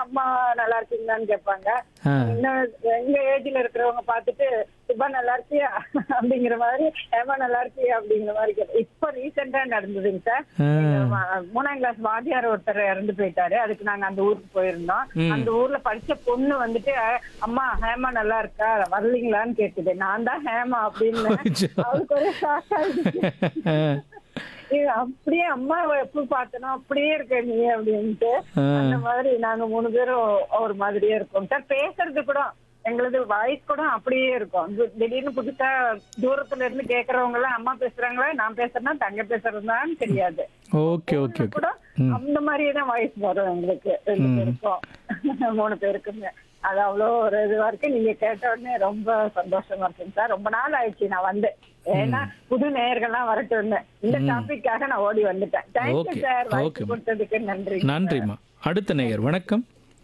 அம்மா நல்லா இருக்கீங்களான்னு கேட்பாங்க ஆ. இன்னும் எங்க ஏஜ்ல இருக்கிறவங்க பார்த்துட்டு சுபா நல்லா இருக்கியா அப்படிங்கிற மாதிரி ஏமா நல்லா இருக்கியா அப்படிங்கிற மாதிரி கேட்பேன் இப்ப ரீசெண்டா நடந்ததுங்க சார் ஆ. எங்க ம- மூணாம் கிளாஸ் வாத்தியார் ஒருத்தர் இறந்து போயிட்டாரு அதுக்கு நாங்க அந்த ஊருக்கு போயிருந்தோம் ம். அந்த ஊர்ல படிச்ச பொண்ணு வந்துட்டு அம்மா ஹேமா நல்லா இருக்கா வரலீங்களான்னு கேக்குது நான் தான் ஹேமா அப்படின்னு அச்சோ. அவளுக்கு ஒரு ஷாக் ஆயிடுச்சு ஆ. இது அப்படியே அம்மாவை எப்ப பார்த்தனோ அப்படியே இருக்க நீ அப்படின்ட்டு ஆ. அந்த மாதிரி நாங்க மூணு பேரும் ஒரு மாதிரியே இருக்கோம் சார் பேசுறது கூட எங்களது வாய்ஸ் கூட அப்படியே இருக்கும் தி- திடீர்னு புதுசா தூரத்துல இருந்து கேக்குறவங்க எல்லாம் அம்மா பேசுறாங்களா நான் பேசுறேன்னா தங்க பேசுறதுதான்னு தெரியாது ஓகே ஓகே ஓகே கூட அந்த மாதிரியே தான் வாய்ஸ் வரும் எங்களுக்கு ரெண்டு பேருக்கும் மூணு பேருக்குமே அது அவ்வளோ ஒரு இதுவா இருக்கு நீங்க கேட்ட உடனே ரொம்ப சந்தோஷமா இருக்குங்க சார் ரொம்ப நாள் ஆயிடுச்சு நான் வந்து ஏன்னா புது நேயர்கள்லாம் வரட்டும் இந்த டாபிக்காக நான் ஓடி வந்துட்டேன் தேங்க்யூ Okay. சார் Okay, வாய்ப்பு ma'am. கொடுத்ததுக்கு நன்றி நன்றிம்மா அடுத்த நேயர் வணக்கம்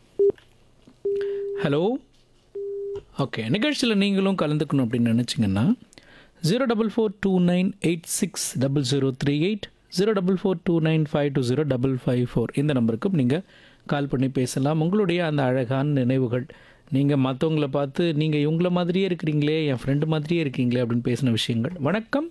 ஹலோ ஓகே நிகழ்ச்சியில் நீங்களும் கலந்துக்கணும் அப்படின்னு நினச்சிங்கன்னா zero double four two nine eight six double zero three eight zero double four two nine five two zero double five four இந்த நம்பருக்கும் நீங்கள் கால் பண்ணி பேசலாம் உங்களுடைய அந்த அழகான நினைவுகள் நீங்கள் மற்றவங்கள பார்த்து நீங்கள் இவங்கள மாதிரியே இருக்கிறீங்களே என் ஃப்ரெண்டு மாதிரியே இருக்கீங்களே அப்படின்னு பேசின விஷயங்கள் வணக்கம்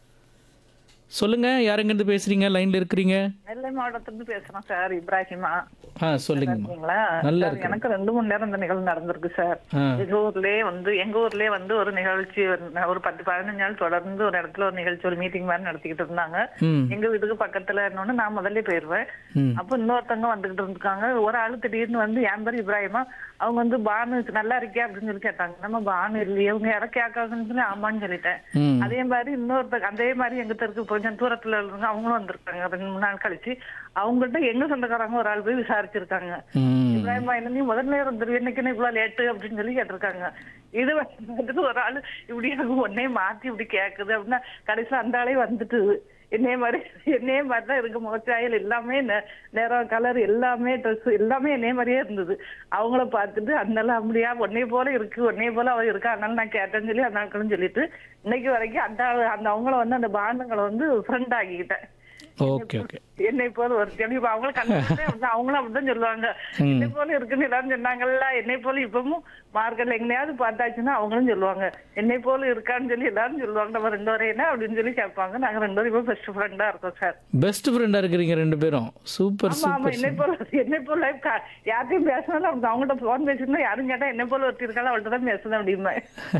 சொல்லுங்கள் யாருங்கேருந்து பேசுகிறீங்க லைனில் இருக்கிறீங்க நெல்லை மாவட்டத்திலிருந்து பேசுறோம் சார் இப்ராஹிமா ஆ சொல்லுங்கம்மா இருக்கீங்களா நல்லா சார், இருக்கேன். எனக்கு ரெண்டு மணி நேரம் இந்த நிகழ்வு நடந்திருக்கு சார் ஆ எங்க ஊர்லயே வந்து எங்க ஊர்லயே வந்து ஒரு நிகழ்ச்சி ஒரு- ஒரு பத்து பதினஞ்சு நாள் தொடர்ந்து ஒரு இடத்துல ஒரு நிகழ்ச்சி ஒரு மீட்டிங் மாதிரி நடத்திக்கிட்டு இருந்தாங்க ம் எங்க வீட்டுக்கு பக்கத்துல இருந்தோன்னு நான் முதல்ல போயிருவேன் ம் அப்ப இன்னொருத்தவங்க வந்துகிட்டு இருந்திருக்காங்க ஒரு ஆளு திடீர்னு வந்து என் பேர் இப்ராஹிமா அவங்க வந்து பானு நல்லா இருக்கியா அப்படின்னு சொல்லி கேட்டாங்க நம்ம பானு இல்லையே இவங்க யாரை கேட்காதுன்னு சொல்லி ஆமான்னு சொல்லிட்டேன் ம் அதே மாதிரி இன்னொருத்தர் அதே மாதிரி எங்க தெருக்கு கொஞ்சம் தூரத்துல இருந்தவங்க அவங்களும் வந்திருக்காங்க ரெண்டு மூணு நாள் கழிச்சு அவங்கள்ட்ட எங்க சொந்தக்காரங்க ஒரு ஆள் போய் விசாரிச்சிருக்காங்க ம் இப்ராஹிமா என்ன நீ முதல்ல இருந்துரு என்னைக்குன்னு இவ்வளவு லேட்டு அப்படின்னு சொல்லி கேட்டிருக்காங்க இது வந்துட்டு ஒரு ஆளு இப்படி எனக்கு ஒன்னே மாத்தி இப்படி கேக்குது அப்படின்னா கடைசியில அந்த ஆளே வந்துட்டு என்னைய மாதிரி என்னைய மாதிரி தான் இருக்கு முகச்சாயல் எல்லாமே நெ- நிறம் கலர் எல்லாமே ட்ரெஸ் எல்லாமே என்னைய மாதிரியே இருந்தது அவங்கள பார்த்துட்டு அதனால அப்படியா உன்னைய போல இருக்கு உன்னைய போல அவ இருக்கா அதனால நான் கேட்டேன்னு சொல்லி அந்த ஆட்களும் சொல்லிட்டு இன்னைக்கு வரைக்கும் அந்த ஆளு- அந்த அவங்கள வந்து அந்த பாண்டுங்களை வந்து ஃப்ரெண்ட் ஆக்கிக்கிட்டேன் ஓகே ஓகே என்னை போல ஒரு இப்ப அவங்கள கண்டு அவங்களும் அப்படிதான் சொல்லுவாங்க என்னை போல இருக்குன்னு எல்லாரும் சொன்னாங்கல்ல என்னை போல இப்பவும் மார்க்கெட்ல எங்கேயாவது பார்த்தாச்சுன்னா அவங்களும் சொல்லுவாங்க என்னை போல இருக்கான்னு சொல்லி எல்லாரும் சொல்லுவாங்க நம்ம ரெண்டு வரையும் என்ன அப்படின்னு சொல்லி கேட்பாங்க நாங்க ரெண்டு வரையும் இப்போ பெஸ்ட் ஃப்ரெண்டா இருக்கோம் சார் பெஸ்ட் ஃப்ரெண்டாக இருக்கிறீங்க ரெண்டு பேரும் சூப்பர் ஆமா ஆமா சூப்பர் என்னை போல என்னை போல life கா- யார்கிட்டயும் பேசினாலும் அவங்க அவங்கள்ட்ட போன் பேசினா யாரும் கேட்டா என்னை போல ஒருத்தி இருக்காலும் அவள்கிட்ட தான் பேசுதான் அப்படிமா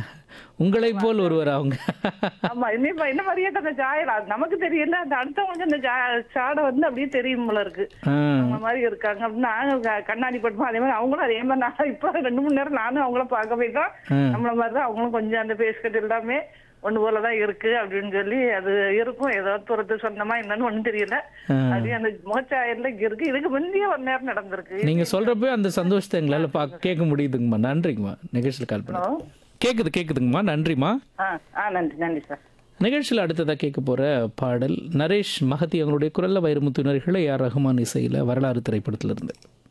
உங்களை போல் ஒருவர் அவங்க ஆமா என்ன என்ன மாதிரியே அந்த சாயல் அது நமக்கு தெரியல அந்த அடுத்தவங்களுக்கு அந்த ஜா- சாடை வந்து அப்படியே தெரியும் போல இருக்கு ஆ, அவங்க மாதிரி இருக்காங்க அப்படின்னு நாங்க க- கண்ணாடி பட்டுமா அதே மாதிரி அவங்களும் அதே மாதிரி நான் இப்ப ரெண்டு மணி நேரம் நானும் அவங்கள பார்க்க போய் தான் ஆ. நம்மள மாதிரி தான் அவங்களும் கொஞ்சம் அந்த பேஸ்கட் எல்லாமே ஒண்ணு போலதான் இருக்கு அப்படின்னு சொல்லி அது இருக்கும் ஏதோ தூரத்து சொந்தமா என்னன்னு ஒண்ணும் தெரியல ஆ. அது அந்த முகச்சாயல்ல இருக்கு இதுக்கு முந்தைய ஒரு நேரம் நடந்திருக்கு நீங்க சொல்றப்ப அந்த சந்தோஷத்தை எங்களால் பா கேட்க முடியுதுங்கம்மா நன்றிங்கம்மா நிகழ்ச்சியில் கால் பண்ண ஹலோ கேட்குது கேட்குதுங்கம்மா நன்றிம்மா ஆ ஆ நன்றி நன்றி சார் நிகழ்ச்சியில் அடுத்ததாக கேட்க போகிற பாடல் நரேஷ் மகதி அவங்களுடைய குரல்ல வைரமுத்துனர்களை ஆர் ரஹ்மான் இசையில் வரலாறு திரைப்படத்திலிருந்து